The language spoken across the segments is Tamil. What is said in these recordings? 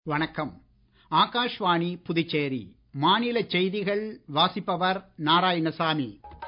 வணக்கம் ஆகாஷ்வாணி புதுச்சேரி மாநிலச் செய்திகள் வாசிப்பவர் நாராயணசாமி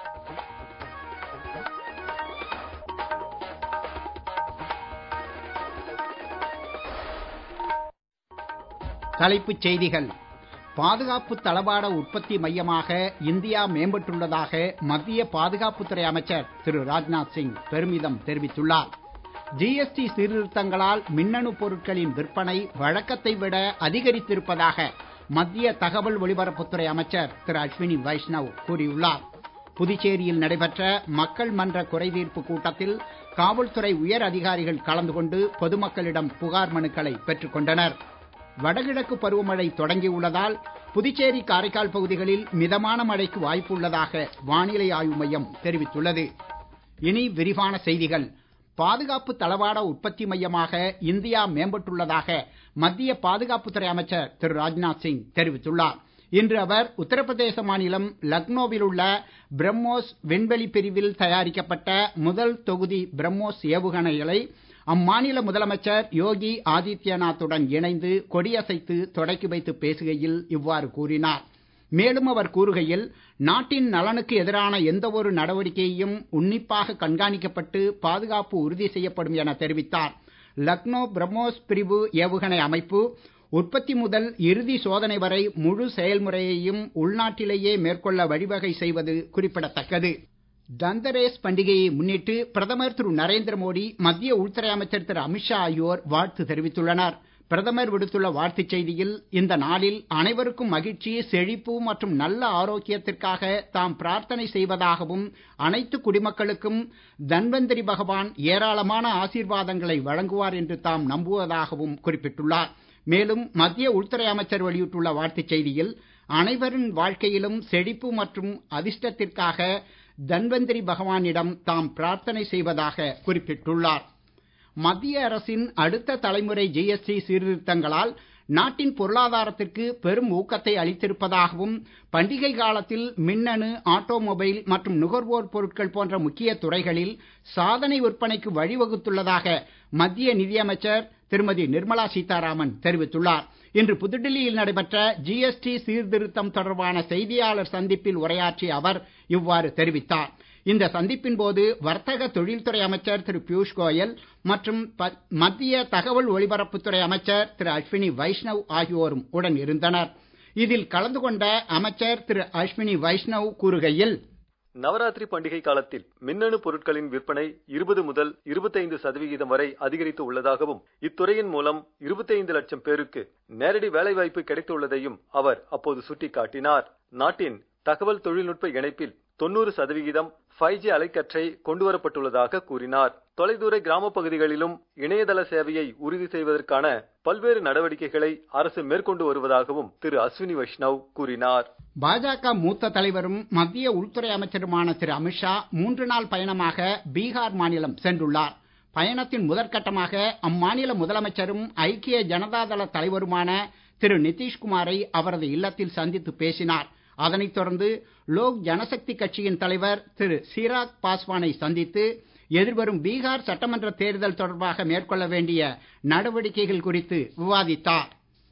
தலைப்புச் செய்திகள் பாதுகாப்பு தளவாட உற்பத்தி மையமாக இந்தியா மேம்பட்டுள்ளதாக மத்திய பாதுகாப்புத்துறை அமைச்சர் திரு ராஜ்நாத் சிங் பெருமிதம் தெரிவித்துள்ளார் ஜிஎஸ்டி சீர்திருத்தங்களால் மின்னணு பொருட்களின் விற்பனை வழக்கத்தை விட அதிகரித்திருப்பதாக மத்திய தகவல் ஒலிபரப்புத்துறை அமைச்சர் திரு அஸ்வினி வைஷ்ணவ் கூறியுள்ளார் புதுச்சேரியில் நடைபெற்ற மக்கள் மன்ற குறைதீர்ப்பு கூட்டத்தில் காவல்துறை உயர் அதிகாரிகள் கலந்து கொண்டு பொதுமக்களிடம் புகார் மனுக்களை பெற்றுக் கொண்டனர் வடகிழக்கு பருவமழை தொடங்கியுள்ளதால் புதுச்சேரி காரைக்கால் பகுதிகளில் மிதமான மழைக்கு வாய்ப்பு உள்ளதாக வானிலை ஆய்வு மையம் தெரிவித்துள்ளது இனி விரிவான செய்திகள் பாதுகாப்பு தளவாட உற்பத்தி மையமாக இந்தியா மேம்பட்டுள்ளதாக மத்திய பாதுகாப்புத்துறை அமைச்சர் திரு ராஜ்நாத் சிங் தெரிவித்துள்ளார் இன்று அவர் உத்தரப்பிரதேச மாநிலம் லக்னோவில் உள்ள பிரம்மோஸ் விண்வெளி பிரிவில் தயாரிக்கப்பட்ட முதல் தொகுதி பிரம்மோஸ் ஏவுகணைகளை அம்மாநில முதலமைச்சர் யோகி ஆதித்யநாத்துடன் இணைந்து கொடியசைத்து தொடக்கி வைத்து பேசுகையில் இவ்வாறு கூறினார் மேலும் அவர் கூறுகையில் நாட்டின் நலனுக்கு எதிரான எந்த ஒரு நடவடிக்கையையும் உன்னிப்பாக கண்காணிக்கப்பட்டு பாதுகாப்பு உறுதி செய்யப்படும் என தெரிவித்தார் லக்னோ பிரம்மோஸ் பிரிவு ஏவுகணை அமைப்பு உற்பத்தி முதல் இறுதி சோதனை வரை முழு செயல்முறையையும் உள்நாட்டிலேயே மேற்கொள்ள வழிவகை செய்வது குறிப்பிடத்தக்கது தந்தரேஸ் பண்டிகையை முன்னிட்டு பிரதமர் திரு நரேந்திர மோடி மத்திய உள்துறை அமைச்சர் திரு அமித்ஷா ஆகியோர் வாழ்த்து தெரிவித்துள்ளனர் பிரதமர் விடுத்துள்ள வாழ்த்துச் செய்தியில் இந்த நாளில் அனைவருக்கும் மகிழ்ச்சி செழிப்பு மற்றும் நல்ல ஆரோக்கியத்திற்காக தாம் பிரார்த்தனை செய்வதாகவும் அனைத்து குடிமக்களுக்கும் தன்வந்திரி பகவான் ஏராளமான ஆசீர்வாதங்களை வழங்குவார் என்று தாம் நம்புவதாகவும் குறிப்பிட்டுள்ளார் மேலும் மத்திய உள்துறை அமைச்சர் வெளியிட்டுள்ள வாழ்த்துச் செய்தியில் அனைவரின் வாழ்க்கையிலும் செழிப்பு மற்றும் அதிர்ஷ்டத்திற்காக தன்வந்திரி பகவானிடம் தாம் பிரார்த்தனை செய்வதாக குறிப்பிட்டுள்ளார் மத்திய அரசின் அடுத்த தலைமுறை ஜிஎஸ்டி சீர்திருத்தங்களால் நாட்டின் பொருளாதாரத்திற்கு பெரும் ஊக்கத்தை அளித்திருப்பதாகவும் பண்டிகை காலத்தில் மின்னணு ஆட்டோமொபைல் மற்றும் நுகர்வோர் பொருட்கள் போன்ற முக்கிய துறைகளில் சாதனை விற்பனைக்கு வழிவகுத்துள்ளதாக மத்திய நிதியமைச்சர் திருமதி நிர்மலா சீதாராமன் தெரிவித்துள்ளார் இன்று புதுடில்லியில் நடைபெற்ற ஜிஎஸ்டி சீர்திருத்தம் தொடர்பான செய்தியாளர் சந்திப்பில் உரையாற்றிய அவர் இவ்வாறு தெரிவித்தார் இந்த சந்திப்பின் போது வர்த்தக தொழில்துறை அமைச்சர் திரு பியூஷ் கோயல் மற்றும் மத்திய தகவல் ஒலிபரப்புத்துறை அமைச்சர் திரு அஸ்வினி வைஷ்ணவ் ஆகியோரும் உடன் இருந்தனர் இதில் கலந்து கொண்ட அமைச்சர் திரு அஸ்வினி வைஷ்ணவ் கூறுகையில் நவராத்திரி பண்டிகை காலத்தில் மின்னணு பொருட்களின் விற்பனை இருபது முதல் இருபத்தைந்து சதவிகிதம் வரை அதிகரித்து உள்ளதாகவும் இத்துறையின் மூலம் இருபத்தைந்து லட்சம் பேருக்கு நேரடி வேலைவாய்ப்பு கிடைத்துள்ளதையும் அவர் அப்போது சுட்டிக்காட்டினார் நாட்டின் தகவல் தொழில்நுட்ப இணைப்பில் தொண்ணூறு சதவிகிதம் ஃபைவ் ஜி அலைக்கற்றை கொண்டுவரப்பட்டுள்ளதாக கூறினார் தொலைதூர கிராம பகுதிகளிலும் இணையதள சேவையை உறுதி செய்வதற்கான பல்வேறு நடவடிக்கைகளை அரசு மேற்கொண்டு வருவதாகவும் திரு அஸ்வினி வைஷ்ணவ் கூறினார் பாஜக மூத்த தலைவரும் மத்திய உள்துறை அமைச்சருமான திரு அமித்ஷா மூன்று நாள் பயணமாக பீகார் மாநிலம் சென்றுள்ளார் பயணத்தின் முதற்கட்டமாக அம்மாநில முதலமைச்சரும் ஐக்கிய ஜனதாதள தலைவருமான திரு நிதிஷ்குமாரை அவரது இல்லத்தில் சந்தித்து பேசினார் அதனைத் தொடர்ந்து லோக் ஜனசக்தி கட்சியின் தலைவர் திரு சிராக் பாஸ்வானை சந்தித்து எதிர்வரும் பீகார் சட்டமன்ற தேர்தல் தொடர்பாக மேற்கொள்ள வேண்டிய நடவடிக்கைகள் குறித்து விவாதித்தார்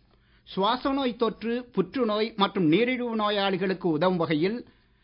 சுவாசநோய் தொற்று புற்றுநோய் மற்றும் நீரிழிவு நோயாளிகளுக்கு உதவும் வகையில்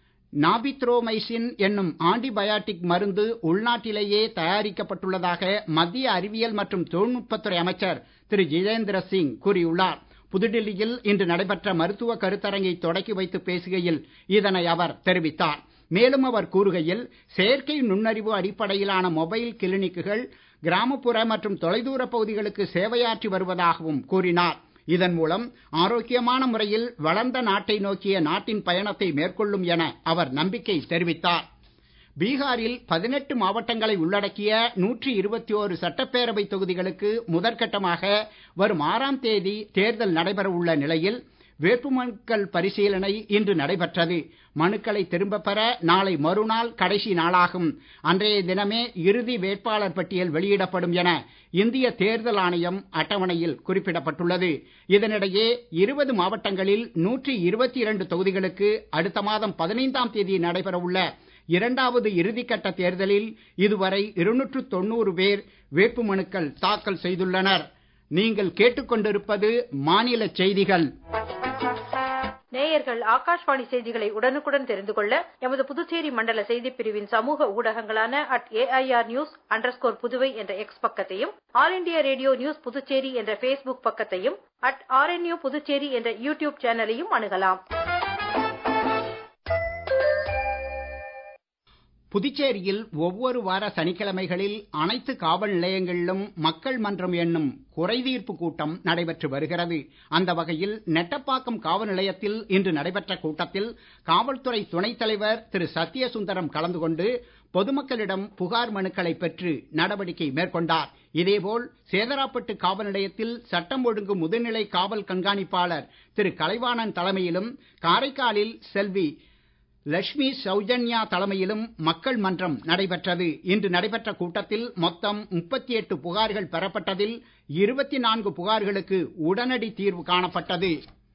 நாபித்ரோமைசின் என்னும் ஆன்டிபயாட்டிக் மருந்து உள்நாட்டிலேயே தயாரிக்கப்பட்டுள்ளதாக மத்திய அறிவியல் மற்றும் தொழில்நுட்பத்துறை அமைச்சர் திரு ஜிதேந்திர சிங் கூறியுள்ளார் புதுடில்லியில் இன்று நடைபெற்ற மருத்துவ கருத்தரங்கை தொடக்கி வைத்து பேசுகையில் இதனை அவர் தெரிவித்தார் மேலும் அவர் கூறுகையில் செயற்கை நுண்ணறிவு அடிப்படையிலான மொபைல் கிளினிக்குகள் கிராமப்புற மற்றும் தொலைதூர பகுதிகளுக்கு சேவையாற்றி வருவதாகவும் கூறினார் இதன் மூலம் ஆரோக்கியமான முறையில் வளர்ந்த நாட்டை நோக்கிய நாட்டின் பயணத்தை மேற்கொள்ளும் என அவர் நம்பிக்கை தெரிவித்தார் பீகாரில் பதினெட்டு மாவட்டங்களை உள்ளடக்கிய நூற்றி இருபத்தி ஓரு சட்டப்பேரவை தொகுதிகளுக்கு முதற்கட்டமாக வரும் ஆறாம் தேதி தேர்தல் நடைபெற உள்ள நிலையில் வேட்புமனுக்கள் பரிசீலனை இன்று நடைபெற்றது மனுக்களை திரும்ப பெற நாளை மறுநாள் கடைசி நாளாகும் அன்றைய தினமே இறுதி வேட்பாளர் பட்டியல் வெளியிடப்படும் என இந்திய தேர்தல் ஆணையம் அட்டவணையில் குறிப்பிடப்பட்டுள்ளது இதனிடையே இருபது மாவட்டங்களில் நூற்றி இருபத்தி இரண்டு தொகுதிகளுக்கு அடுத்த மாதம் பதினைந்தாம் தேதி நடைபெற உள்ள இரண்டாவது இறுதிக்கட்ட தேர்தலில் இதுவரை இருநூற்று தொண்ணூறு பேர் வேட்புமனுக்கள் தாக்கல் செய்துள்ளனர் நீங்கள் கேட்டுக்கொண்டிருப்பது மாநில செய்திகள் நேயர்கள் ஆகாஷ்வாணி செய்திகளை உடனுக்குடன் தெரிந்து கொள்ள எமது புதுச்சேரி மண்டல செய்திப் பிரிவின் சமூக ஊடகங்களான at AIR news underscore Puduvai என்ற எக்ஸ் பக்கத்தையும் all India radio news Puducherry என்ற ஃபேஸ்புக் பக்கத்தையும் அட் ஆர்என்யூ புதுச்சேரி என்ற யூடியூப் சேனலையும் அணுகலாம் புதுச்சேரியில் ஒவ்வொரு வார சனிக்கிழமைகளில் அனைத்து காவல் நிலையங்களிலும் மக்கள் மன்றம் என்னும் குறைதீர்ப்பு கூட்டம் நடைபெற்று வருகிறது அந்த வகையில் நெட்டப்பாக்கம் காவல் நிலையத்தில் இன்று நடைபெற்ற கூட்டத்தில் காவல்துறை துணைத் தலைவர் திரு சத்தியசுந்தரம் கலந்து கொண்டு பொதுமக்களிடம் புகார் மனுக்களை பெற்று நடவடிக்கை மேற்கொண்டார் இதேபோல் சேதராப்பட்டு காவல் நிலையத்தில் சட்டம் ஒழுங்கு முதுநிலை காவல் கண்காணிப்பாளர் திரு கலைவாணன் தலைமையிலும் காரைக்காலில் செல்வி லட்சுமி சௌஜன்யா தலைமையிலும் மக்கள் மன்றம் நடைபெற்றது இன்று நடைபெற்ற கூட்டத்தில் மொத்தம் முப்பத்தி எட்டு புகார்கள் பெறப்பட்டதில் இருபத்தி நான்கு புகார்களுக்கு உடனடி தீர்வு காணப்பட்டது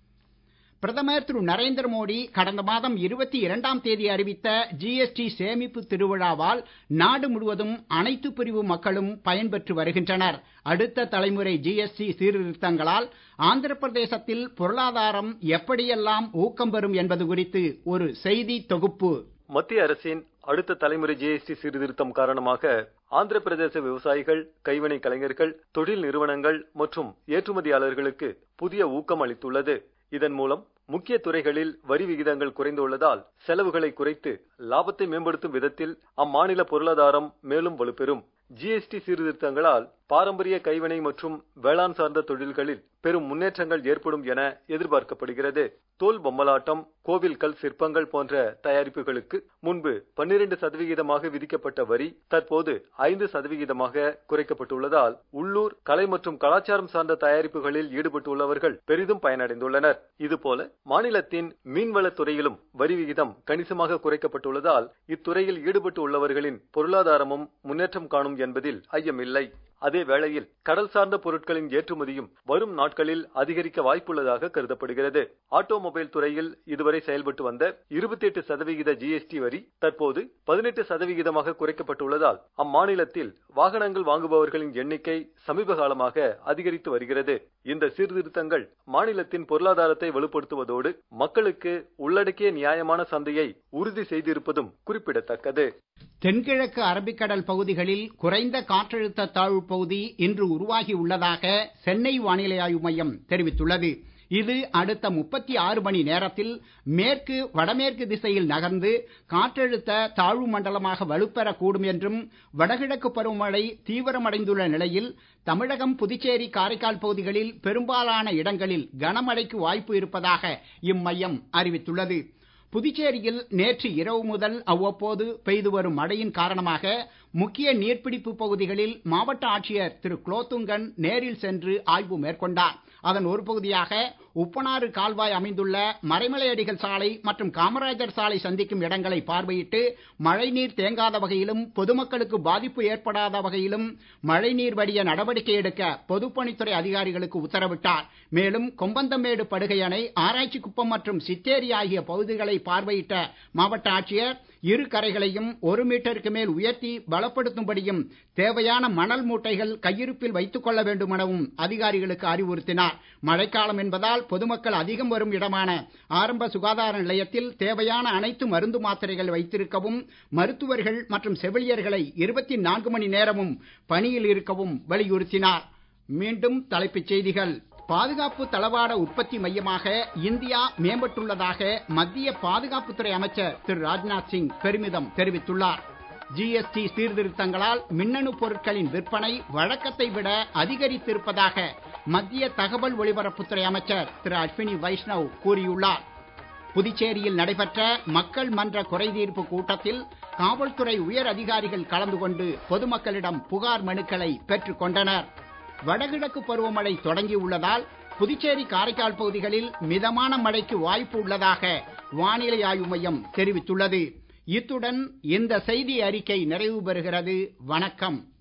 பிரதமர் திரு நரேந்திர மோடி கடந்த மாதம் இருபத்தி இரண்டாம் தேதி அறிவித்த ஜிஎஸ்டி சேமிப்பு திருவிழாவால் நாடு முழுவதும் அனைத்து பிரிவு மக்களும் பயன்பெற்று வருகின்றனர் அடுத்த தலைமுறை ஜிஎஸ்டி சீர்திருத்தங்களால் ஆந்திர பிரதேசத்தில் பொருளாதாரம் எப்படியெல்லாம் ஊக்கம் பெறும் என்பது குறித்து ஒரு செய்தி தொகுப்பு மத்திய அரசின் அடுத்த தலைமுறை ஜிஎஸ்டி சீர்திருத்தம் காரணமாக ஆந்திர பிரதேச விவசாயிகள் கைவினை கலைஞர்கள் தொழில் நிறுவனங்கள் மற்றும் ஏற்றுமதியாளர்களுக்கு புதிய ஊக்கம் அளித்துள்ளது இதன் மூலம் முக்கிய துறைகளில் வரி விகிதங்கள் குறைந்துள்ளதால் செலவுகளை குறைத்து லாபத்தை மேம்படுத்தும் விதத்தில் அம்மாநில பொருளாதாரம் மேலும் வலுப்பெறும் ஜிஎஸ்டி சீர்திருத்தங்களால் பாரம்பரிய கைவினை மற்றும் வேளாண் சார்ந்த தொழில்களில் பெரும் முன்னேற்றங்கள் ஏற்படும் என எதிர்பார்க்கப்படுகிறது தோல் பொம்மலாட்டம் கோவில் கல் சிற்பங்கள் போன்ற தயாரிப்புகளுக்கு முன்பு பன்னிரண்டு சதவிகிதமாக விதிக்கப்பட்ட வரி தற்போது ஐந்து சதவிகிதமாக குறைக்கப்பட்டுள்ளதால் உள்ளூர் கலை மற்றும் கலாச்சாரம் சார்ந்த தயாரிப்புகளில் ஈடுபட்டுள்ளவர்கள் பெரிதும் பயனடைந்துள்ளனர் இதுபோல மாநிலத்தின் மீன்வளத் துறையிலும் வரி விகிதம் கணிசமாக குறைக்கப்பட்டுள்ளதால் இத்துறையில் ஈடுபட்டு உள்ளவர்களின் பொருளாதாரமும் முன்னேற்றம் காணும் என்பதில் ஐயமில்லை அதே வேளையில் கடல் சார்ந்த பொருட்களின் ஏற்றுமதியும் வரும் நாட்களில் அதிகரிக்க வாய்ப்புள்ளதாக கருதப்படுகிறது ஆட்டோமொபைல் துறையில் இதுவரை செயல்பட்டு வந்த இருபத்தி எட்டு சதவிகித ஜிஎஸ்டி வரி தற்போது பதினெட்டு சதவிகிதமாக குறைக்கப்பட்டுள்ளதால் அம்மாநிலத்தில் வாகனங்கள் வாங்குபவர்களின் எண்ணிக்கை சமீப காலமாக அதிகரித்து வருகிறது இந்த சீர்திருத்தங்கள் மாநிலத்தின் பொருளாதாரத்தை வலுப்படுத்துவதோடு மக்களுக்கு உள்ளடக்கிய நியாயமான சந்தையை உறுதி செய்திருப்பதும் குறிப்பிடத்தக்கது தென்கிழக்கு அரபிக்கடல் பகுதிகளில் குறைந்த காற்றழுத்த தாழ்வு பகுதி இன்று உருவாகி உள்ளதாக சென்னை வானிலை ஆய்வு மையம் தெரிவித்துள்ளது இது அடுத்த முப்பத்தி ஆறு மணி நேரத்தில் மேற்கு வடமேற்கு திசையில் நகர்ந்து காற்றழுத்த தாழ்வு மண்டலமாக வலுப்பெறக்கூடும் என்றும் வடகிழக்கு பருவமழை தீவிரமடைந்துள்ள நிலையில் தமிழகம் புதுச்சேரி காரைக்கால் பகுதிகளில் பெரும்பாலான இடங்களில் கனமழைக்கு வாய்ப்பு இருப்பதாக இம்மையம் அறிவித்துள்ளது புதுச்சேரியில் நேற்று இரவு முதல் அவ்வப்போது பெய்து வரும் மழையின் காரணமாக முக்கிய நீர்பிடிப்பு பகுதிகளில் மாவட்ட ஆட்சியர் திரு குலோத்துங்கன் நேரில் சென்று ஆய்வு மேற்கொண்டார் அதன் ஒரு பகுதியாக உப்பனாறு கால்வாய் அமைந்துள்ள மறைமலையடிகள் சாலை மற்றும் காமராஜர் சாலை சந்திக்கும் இடங்களை பார்வையிட்டு மழைநீர் தேங்காத வகையிலும் பொதுமக்களுக்கு பாதிப்பு ஏற்படாத வகையிலும் மழைநீர் வடிய நடவடிக்கை எடுக்க பொதுப்பணித்துறை அதிகாரிகளுக்கு உத்தரவிட்டார் மேலும் கொம்பந்தமேடு படுகை அணை ஆராய்ச்சி குப்பம் மற்றும் சித்தேரி ஆகிய பகுதிகளை பார்வையிட்ட மாவட்ட ஆட்சியர் இரு கரைகளையும் ஒரு மீட்டருக்கு மேல் உயர்த்தி பலப்படுத்தும்படியும் தேவையான மணல் மூட்டைகள் கையிருப்பில் வைத்துக் கொள்ள வேண்டும் எனவும் அதிகாரிகளுக்கு அறிவுறுத்தினார் மழைக்காலம் என்பதால் பொதுமக்கள் அதிகம் வரும் இடமான ஆரம்ப சுகாதார நிலையத்தில் தேவையான அனைத்து மருந்து மாத்திரைகள் வைத்திருக்கவும் மருத்துவர்கள் மற்றும் செவிலியர்களை இருபத்தி நான்கு மணி நேரமும் பணியில் இருக்கவும் வலியுறுத்தினார் மீண்டும் தலைப்புச் செய்திகள் பாதுகாப்பு தளவாட உற்பத்தி மையமாக இந்தியா மேம்பட்டுள்ளதாக மத்திய பாதுகாப்புத்துறை அமைச்சர் திரு ராஜ்நாத் சிங் பெருமிதம் தெரிவித்துள்ளார் ஜிஎஸ்டி சீர்திருத்தங்களால் மின்னணு பொருட்களின் விற்பனை வழக்கத்தை விட அதிகரித்திருப்பதாக மத்திய தகவல் ஒலிபரப்புத்துறை அமைச்சர் திரு அஸ்வினி வைஷ்ணவ் கூறியுள்ளார் புதுச்சேரியில் நடைபெற்ற மக்கள் மன்ற குறைதீர்ப்பு கூட்டத்தில் காவல்துறை உயர் அதிகாரிகள் கலந்து கொண்டு பொதுமக்களிடம் புகார் மனுக்களை பெற்றுக் கொண்டனர் வடகிழக்கு பருவமழை தொடங்கியுள்ளதால் புதுச்சேரி காரைக்கால் பகுதிகளில் மிதமான மழைக்கு வாய்ப்பு உள்ளதாக வானிலை ஆய்வு மையம் தெரிவித்துள்ளது இத்துடன் இந்த செய்தி அறிக்கை நிறைவு பெறுகிறது வணக்கம்